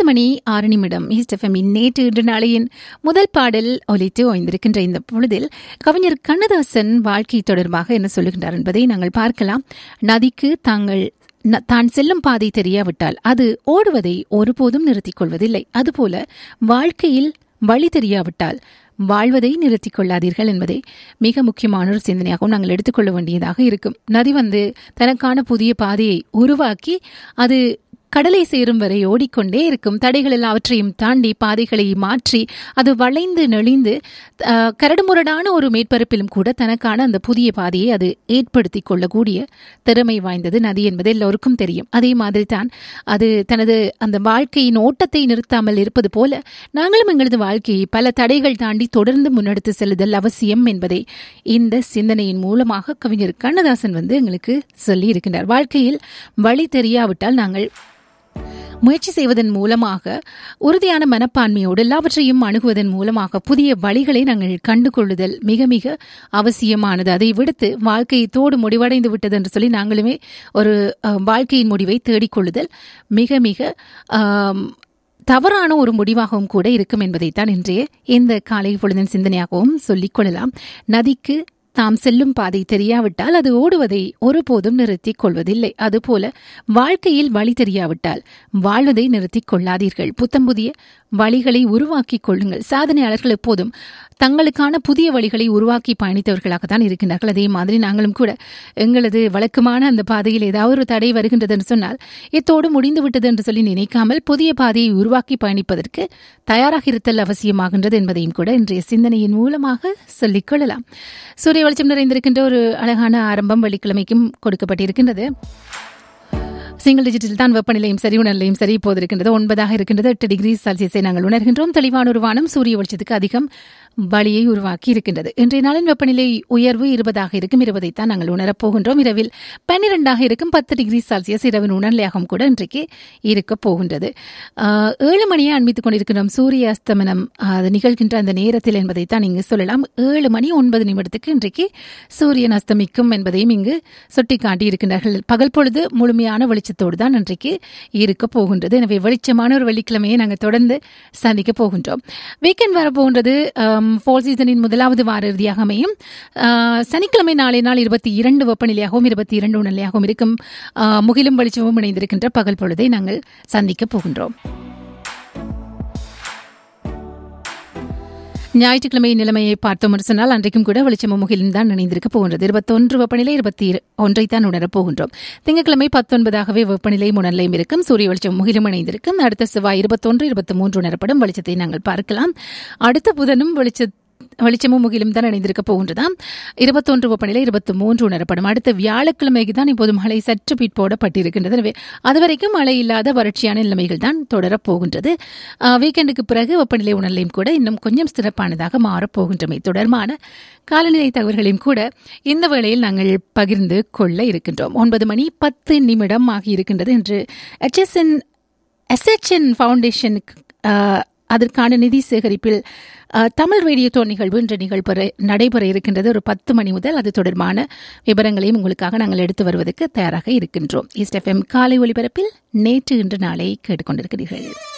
மணி ஆறு நிமிடம் ஈஸ்டெஃபமின் நேற்று இன்று நாளையின் முதல் பாடல் ஒலித்து ஓய்ந்திருக்கின்ற இந்த பொழுதில் கவிஞர் கண்ணதாசன் வாழ்க்கை தொடர்பாக என்ன சொல்லுகின்றார் என்பதை நாங்கள் பார்க்கலாம் நதிக்கு தாங்கள் ந- தான் செல்லும் பாதை தெரியாவிட்டால் அது ஓடுவதை ஒருபோதும் நிறுத்திக் கொள்வதில்லை அதுபோல வாழ்க்கையில் வழி தெரியாவிட்டால் வாழ்வதை நிறுத்திக் கொள்ளாதீர்கள் என்பதை மிக முக்கியமான ஒரு சிந்தனையாகவும் நாங்கள் எடுத்துக்கொள்ள வேண்டியதாக இருக்கும் நதி வந்து தனக்கான புதிய பாதையை உருவாக்கி அது கடலை சேரும் வரை ஓடிக்கொண்டே இருக்கும் தடைகள் எல்லாவற்றையும் தாண்டி பாதைகளை மாற்றி அது வளைந்து நெளிந்து அஹ், கரடுமுரடான ஒரு மேற்பரப்பிலும் கூட தனக்கான அந்த புதிய பாதையை அது ஏற்படுத்திக் கொள்ளக்கூடிய திறமை வாய்ந்தது நதி என்பது எல்லோருக்கும் தெரியும் அதே மாதிரி தான் அது தனது அந்த வாழ்க்கையின் ஓட்டத்தை நிறுத்தாமல் இருப்பது போல நாங்களும் எங்களது வாழ்க்கையை பல தடைகள் தாண்டி தொடர்ந்து முன்னெடுத்து செல்லுதல் அவசியம் என்பதை இந்த சிந்தனையின் மூலமாக கவிஞர் கண்ணதாசன் வந்து எங்களுக்கு சொல்லி இருக்கின்றார் வாழ்க்கையில் வழி தெரியாவிட்டால் நாங்கள் முயற்சி செய்வதன் மூலமாக உறுதியான மனப்பான்மையோடு எல்லாவற்றையும் அணுகுவதன் மூலமாக புதிய வழிகளை நாங்கள் கண்டுகொள்ளுதல் மிக மிக அவசியமானது அதை விடுத்து வாழ்க்கை தோடு முடிவடைந்து விட்டது என்று சொல்லி நாங்களுமே ஒரு அஹ், வாழ்க்கையின் முடிவை தேடிக்கொள்ளுதல் மிக மிக ஆம், தவறான ஒரு முடிவாகவும் கூட இருக்கும் என்பதைத்தான் இன்றைய இந்த காலை பொழுதின் சிந்தனையாகவும் சொல்லிக் கொள்ளலாம் நதிக்கு தாம் செல்லும் பாதை தெரியாவிட்டால் அது ஓடுவதை ஒருபோதும் நிறுத்திக் கொள்வதில்லை அதுபோல வாழ்க்கையில் வழி தெரியாவிட்டால் வாழ்வதை நிறுத்திக் கொள்ளாதீர்கள் புத்தம் புதிய வழிகளை உருவாக்கிக் கொள்ளுங்கள் சாதனையாளர்கள் எப்போதும் தங்களுக்கான புதிய வழிகளை உருவாக்கி பயணித்தவர்களாகத்தான் இருக்கின்றார்கள் அதே மாதிரி நாங்களும் கூட எங்களது வழக்கமான அந்த பாதையில் ஏதாவது ஒரு தடை வருகின்றது என்று சொன்னால் இத்தோடு முடிந்து விட்டது என்று சொல்லி நினைக்காமல் புதிய பாதையை உருவாக்கி பயணிப்பதற்கு தயாராக இருத்தல் அவசியமாகின்றது என்பதையும் கூட இன்றைய சிந்தனையின் மூலமாக சொல்லிக் கொள்ளலாம் சூரிய வெளிச்சம் நிறைந்திருக்கின்ற ஒரு அழகான ஆரம்பம் வெள்ளிக்கிழமைக்கும் கொடுக்கப்பட்டிருக்கின்றது சிங்கிள் டிஜிட்டில் தான் வெப்பநிலையும் சரி உணர்நிலையும் சரி இப்போது இருக்கின்றது ஒன்பதாக இருக்கின்றது எட்டு டிகிரி செல்சியஸை நாங்கள் உணர்கின்றோம் தெளிவான ஒரு வானம் சூரிய வெளிச்சத்துக்கு அதிகம் வழியை உருவாக்கி இருக்கின்றது இன்றைய நாளின் வெப்பநிலை உயர்வு இருபதாக இருக்கும் இருபதைத்தான் நாங்கள் உணரப் போகின்றோம் இரவில் பன்னிரெண்டாக இருக்கும் பத்து டிகிரி செல்சியஸ் இரவின் உணர்நிலையாகவும் கூட இன்றைக்கு இருக்கப் போகின்றது ஆஹ், ஏழு மணியை அண்மித்துக் கொண்டிருக்கின்றோம் சூரிய அஸ்தமனம் ஆஹ், அது நிகழ்கின்ற அந்த நேரத்தில் என்பதைத்தான் இங்கு சொல்லலாம் ஏழு மணி ஒன்பது நிமிடத்துக்கு இன்றைக்கு சூரியன் அஸ்தமிக்கும் என்பதையும் இங்கு சுட்டிக்காட்டி இருக்கின்றார்கள் பகல் பொழுது முழுமையான வெளிச்சத்தோடு தான் இன்றைக்கு இருக்க போகின்றது எனவே வெளிச்சமான ஒரு வெள்ளிக்கிழமையை நாங்கள் தொடர்ந்து சந்திக்க போகின்றோம் வீக்கெண்ட் வரப்போகின்றது ஃபோல் சீசனின் முதலாவது வார இறுதியாக அமையும் ஆஹ், சனிக்கிழமை நாளை நாள் இருபத்தி இரண்டு வெப்பநிலையாகவும் இருபத்தி இரண்டு உணர்நிலையாகவும் இருக்கும் ஆஹ், முகிலும் வெளிச்சமும் இணைந்திருக்கின்ற பகல் பொழுதை நாங்கள் சந்திக்க போகின்றோம் ஞாயிற்றுக்கிழமை நிலைமையை பார்த்தோம் என்று சொன்னால் அன்றைக்கும் கூட வெளிச்சமும் முகிலும் தான் இணைந்திருக்க போகின்றது இருபத்தொன்று வெப்பநிலை இருபத்தி ஒன்றை தான் உணரப் போகின்றோம் திங்கட்கிழமை பத்தொன்பதாகவே வெப்பநிலை முனநிலையும் இருக்கும் சூரிய வெளிச்சம் முகிலும் இணைந்திருக்கும் அடுத்த செவ்வாய் இருபத்தொன்று இருபத்தி மூன்று உணரப்படும் வெளிச்சத்தை நாங்கள் பார்க்கலாம் அடுத்த புதனும் வெளிச்ச வெளிச்சமும் முகிலும் தான் இணைந்திருக்க போகின்றதாம் இருபத்தொன்று வெப்பநிலை இருபத்தி மூன்று உணரப்படும் அடுத்த வியாழக்கிழமைக்கு தான் இப்போது மழை சற்று பிற்போடப்பட்டிருக்கின்றது எனவே அதுவரைக்கும் மழை இல்லாத வறட்சியான நிலைமைகள் தான் தொடரப் போகின்றது ஆஹ், வீக்கெண்டுக்கு பிறகு வெப்பநிலை உணர்நிலையும் கூட இன்னும் கொஞ்சம் சிறப்பானதாக மாறப்போகின்றமை தொடர்பான காலநிலை தகவல்களையும் கூட இந்த வேளையில் நாங்கள் பகிர்ந்து கொள்ள இருக்கின்றோம் ஒன்பது மணி பத்து நிமிடம் ஆகியிருக்கின்றது என்று HSN எஸ்எச்என் ஃபவுண்டேஷனுக்கு ஆஹ், அதற்கான நிதி சேகரிப்பில் ஆஹ், தமிழ் ரேடியோ நிகழ்வு இன்று நிகழ்பெற நடைபெற இருக்கின்றது ஒரு பத்து மணி முதல் அது தொடர்பான விவரங்களையும் உங்களுக்காக நாங்கள் எடுத்து வருவதற்கு தயாராக இருக்கின்றோம் ஈஸ்ட் எஃப்எம் காலை ஒலிபரப்பில் நேற்று இன்று நாளை கேட்டுக்கொண்டிருக்கிறீர்கள்